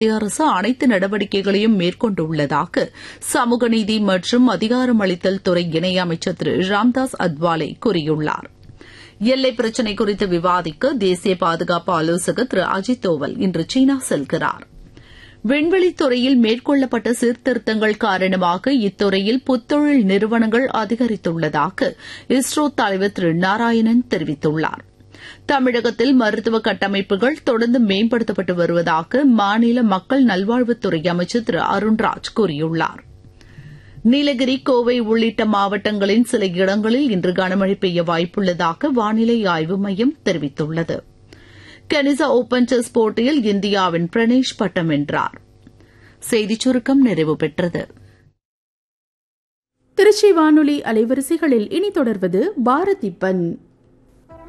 மத்திய அரசு அனைத்து நடவடிக்கைகளையும் மேற்கொண்டுள்ளதாக சமூக நீதி மற்றும் அதிகாரமளித்தல் துறை இணையமைச்சர் திரு ராம்தாஸ் அத்வாலே கூறியுள்ளார் எல்லை பிரச்சினை குறித்து விவாதிக்க தேசிய பாதுகாப்பு ஆலோசகர் திரு அஜித் தோவல் இன்று சீனா செல்கிறார் விண்வெளித்துறையில் மேற்கொள்ளப்பட்ட சீர்திருத்தங்கள் காரணமாக இத்துறையில் புத்தொழில் நிறுவனங்கள் அதிகரித்துள்ளதாக இஸ்ரோ தலைவர் திரு நாராயணன் தெரிவித்துள்ளார் தமிழகத்தில் மருத்துவ கட்டமைப்புகள் தொடர்ந்து மேம்படுத்தப்பட்டு வருவதாக மாநில மக்கள் நல்வாழ்வுத்துறை அமைச்சர் திரு அருண்ராஜ் கூறியுள்ளார் நீலகிரி கோவை உள்ளிட்ட மாவட்டங்களின் சில இடங்களில் இன்று கனமழை பெய்ய வாய்ப்புள்ளதாக வானிலை ஆய்வு மையம் தெரிவித்துள்ளது கெனிசா ஓபன் செஸ் போட்டியில் இந்தியாவின் பிரணேஷ் பட்டம் வென்றார் செய்திச் சுருக்கம் நிறைவு பெற்றது திருச்சி வானொலி அலைவரிசைகளில் இனி தொடர்வது பாரதி பன்